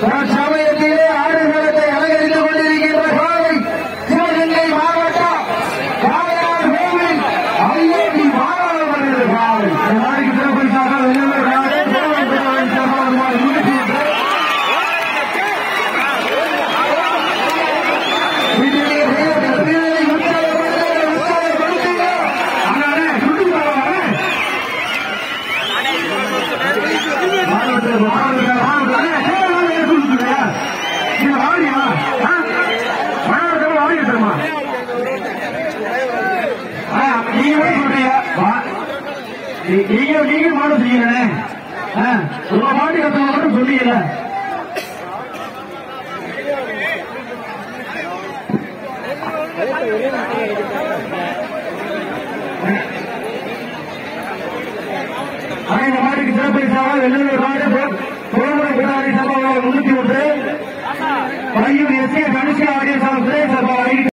சமயத்திலே ஆடுகளத்தை அலங்கரித்துக் கொண்டிருக்கின்ற காலை சிவகங்கை மாவட்டம் காளையார் கோவில் ஐயோடி மாணவர்கள் காலை இந்த நாளைக்கு சிறப்பரிசாக வெளியூர் காலை கோவில் பெற்றவர்கள் சிறப்பாக வருமாறு முன்னெடுத்து வீட்டிலே செய்யப்பட்ட பிரிவினை உற்சாகப்படுத்துங்கள், உற்சாகப்படுத்துங்கள். அண்ணா, அண்ணா, சுட்டு போடுவாங்க. மாணவர்கள், மாணவர்கள், மாணவர்கள். அண்ணா, சேவல் ஏன் சுட்டுறீங்க? நீங்க வாடியா? ஆ? மாணவர்கள் வாடி தருமா? ஆ, நீங்க போய் சொல்றீங்க. வா. நீ- நீங்க நீங்க மாடு செய்யறே உங்க மாட்டு கத்தவங்க மட்டும் சொன்னீங்கல்ல ஆனா இந்த மாட்டுக்கு சிறப்பரிசாக வெள்ளூர் மாடு புறமுறை பிடாரி சம்பவம் முன்னூத்தி ஒன்று பையூர் எஸ் ஏ